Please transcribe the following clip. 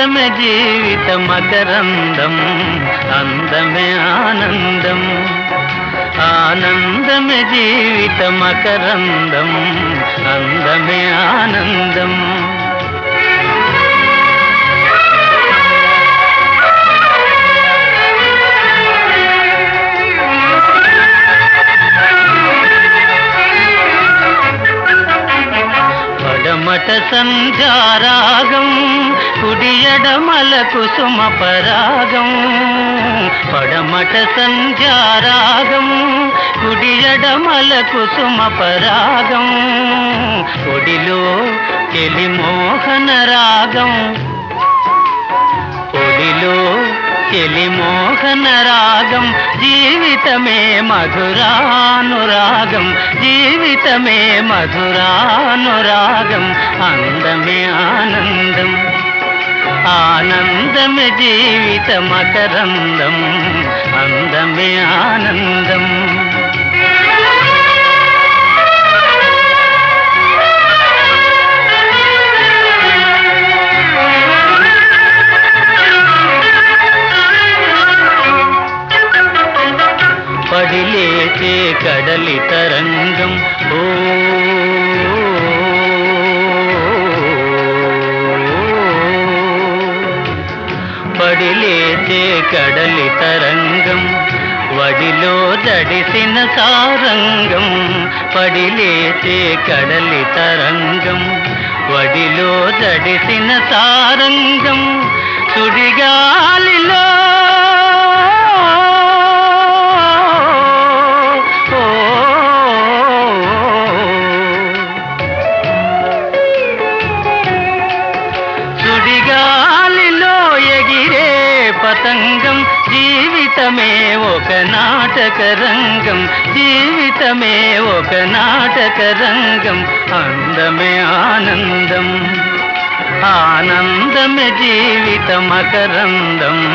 ఆనందమే జీవిత మకరందం అందమే ఆనందం ఆనందమే జీవిత మకరందం అందమే ఆనందం పడమట సంధ్యారాగం కుడియడమల కుసుమ పరాగం పడమట సంధ్యారాగం కుడియడమల కుసుమ పరాగం ఒడిలో కెలి మోహన రాగం ఒడిలో చెలి మోహన రాగం జీవితమే మధురానురాగం జీవితమే మధురానురాగం అందమే ఆనందం ఆనందమే జీవిత మకరందం అందమే ఆనందం పడిలేచే కడలి తరంగం ఓ పడిలేచే కడలి తరంగం వడిలో జడిసిన సారంగం పడిలేచే కడలి తరంగం వడిలో జడిసిన సారంగం సుడిగాలిలో సుడిగాలిలో ఎగిరే పతంగం జీవితమే ఒక నాటక రంగం జీవితమే ఒక నాటక రంగం అందమే ఆనందం ఆనందమే జీవిత మకరందం